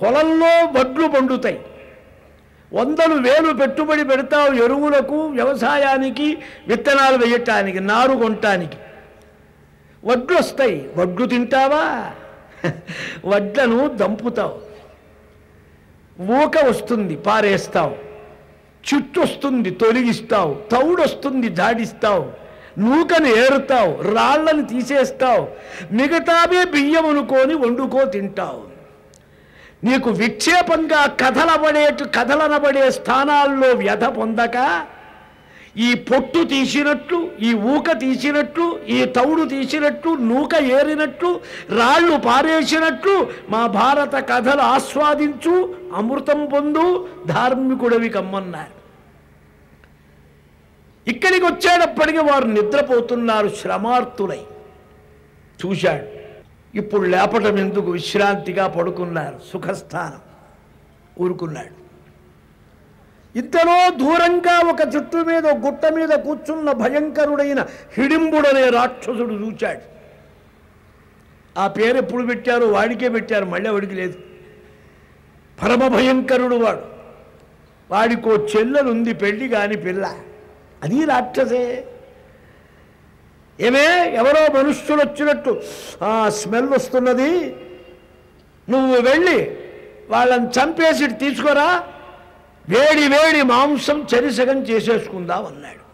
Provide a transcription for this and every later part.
పొలంలో వడ్లు పండుతాయి వందలు వేలు పెట్టుబడి పెడతావు ఎరువులకు వ్యవసాయానికి విత్తనాలు వేయటానికి నారు కొనటానికి వడ్లు వస్తాయి వడ్లు తింటావా వడ్లను దంపుతావు ఊక వస్తుంది పారేస్తావు చుట్టు వస్తుంది తొలగిస్తావు తౌడు వస్తుంది జాడిస్తావు నూకను ఏరుతావు రాళ్ళని తీసేస్తావు మిగతావే బియ్యం అనుకొని వండుకో తింటావు నీకు విక్షేపంగా కథలబడేటు కథలనబడే స్థానాల్లో వ్యధ పొందక ఈ పొట్టు తీసినట్లు ఈ ఊక తీసినట్లు ఈ తౌడు తీసినట్లు నూక ఏరినట్లు రాళ్ళు పారేసినట్లు మా భారత కథలు ఆస్వాదించు అమృతం పొందు ధార్మికుడవి కమ్మన్నారు ఇక్కడికి వచ్చేటప్పటికి వారు నిద్రపోతున్నారు శ్రమార్తులై చూశాడు ఇప్పుడు లేపటం ఎందుకు విశ్రాంతిగా పడుకున్నారు సుఖస్థానం ఊరుకున్నాడు ఇంతలో దూరంగా ఒక చెట్టు మీద ఒక గుట్ట మీద కూర్చున్న భయంకరుడైన హిడింబుడనే రాక్షసుడు చూచాడు ఆ పేరు ఎప్పుడు పెట్టారో వాడికే పెట్టారు మళ్ళీ వాడికి లేదు పరమ భయంకరుడు వాడు వాడికో చెల్లెలుంది పెళ్లి కాని పిల్ల అది రాక్షసే ఏమే ఎవరో మనుష్యులు వచ్చినట్టు ఆ స్మెల్ వస్తున్నది నువ్వు వెళ్ళి వాళ్ళని చంపేసి ఇటు తీసుకురా వేడి వేడి మాంసం చెరిసగం చేసేసుకుందాం అన్నాడు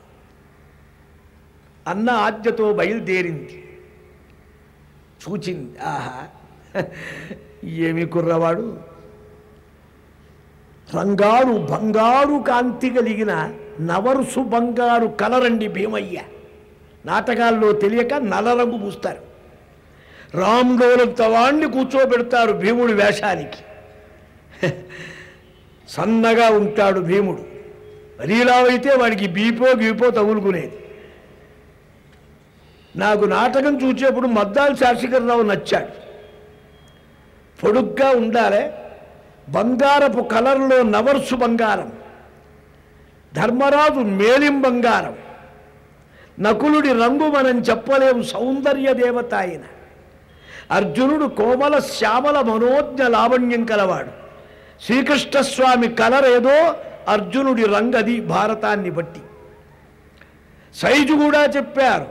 అన్న ఆజ్ఞతో బయలుదేరింది చూచింది ఆహా ఏమి కుర్రవాడు రంగారు బంగారు కాంతి కలిగిన నవరుసు బంగారు కలరండి భీమయ్య నాటకాల్లో తెలియక నల్లరంగు పూస్తారు రామ్డోలంత వాణ్ణి కూర్చోబెడతారు భీముడి వేషానికి సన్నగా ఉంటాడు భీముడు మరీలావైతే వాడికి బీపో గీపో తగులుకునేది నాకు నాటకం చూసేప్పుడు మద్దాలు శాశికర్రావు నచ్చాడు పొడుగ్గా ఉండాలి బంగారపు కలర్లో నవర్సు బంగారం ధర్మరాజు మేలిం బంగారం నకులుడి రంగు మనం చెప్పలేము సౌందర్య దేవత ఆయన అర్జునుడు కోమల శ్యామల మనోజ్ఞ లావణ్యం కలవాడు శ్రీకృష్ణస్వామి కలర్ ఏదో అర్జునుడి రంగది భారతాన్ని బట్టి సైజు కూడా చెప్పారు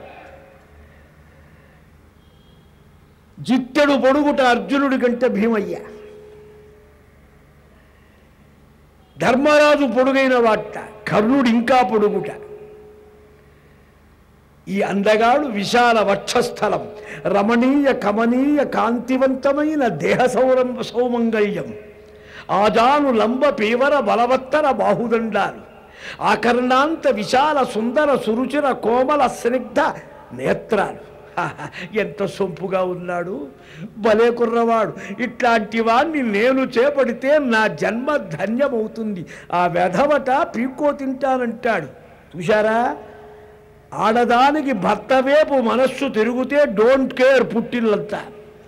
జిత్తెడు పొడుగుట అర్జునుడి కంటే భీమయ్య ధర్మరాజు పొడుగైన వాట కర్ణుడు ఇంకా పొడుగుట ఈ అందగాడు విశాల వక్షస్థలం రమణీయ కమనీయ కాంతివంతమైన దేహ సౌరం సౌమంగళ్యం ఆజాను లంబ పీవర బలవత్తర బాహుదండాలు ఆకర్ణాంత విశాల సుందర సురుచిర కోమల స్నిగ్ధ నేత్రాలు ఆహా, ఎంత సొంపుగా ఉన్నాడు భలే కుర్రవాడు ఇట్లాంటి వాణ్ణి నేను చేపడితే నా జన్మ ధన్యమవుతుంది ఆ వెధవట పీక్కో తింటానంటాడు చూశారా ఆడదానికి భర్త వైపు మనస్సు తిరిగితే డోంట్ కేర్ పుట్టిల్లంతా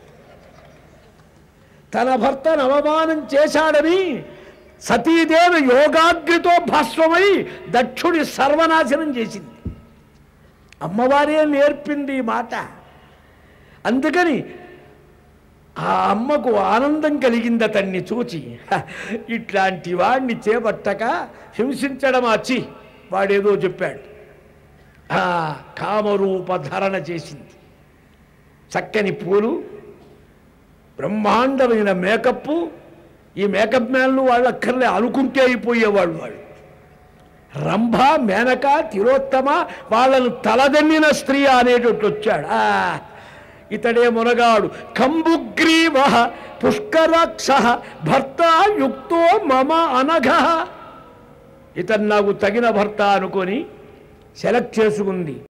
తన భర్తను అవమానం చేశాడని సతీదేవి యోగాగ్రితో భస్వమై దక్షుడి సర్వనాశనం చేసింది అమ్మవారే నేర్పింది ఈ మాట అందుకని ఆ అమ్మకు ఆనందం కలిగింది అతన్ని చూచి "హ, ఇట్లాంటి వాడిని చేపట్టక హింసించడం అచ్చి వాడేదో చెప్పాడు ఆ కామరూప ధరణ చేసింది చక్కని పూలు బ్రహ్మాండమైన మేకప్ ఈ మేకప్ మ్యాన్లు వాళ్ళు అక్కర్లే అనుకుంటే అయిపోయేవాళ్ళు వాళ్ళు రంభ మేనక తిలోత్తమ వాళ్ళను తలదన్నిన స్త్రీ అనేటట్టు వచ్చాడు ఆ, ఇతడే మునగాడు కంబుగ్రీవ పుష్కరాక్ష భర్త యుక్తో మమ అనఘ ఇతను నాకు తగిన భర్త అనుకొని సెలెక్ట్ చేసుకుంది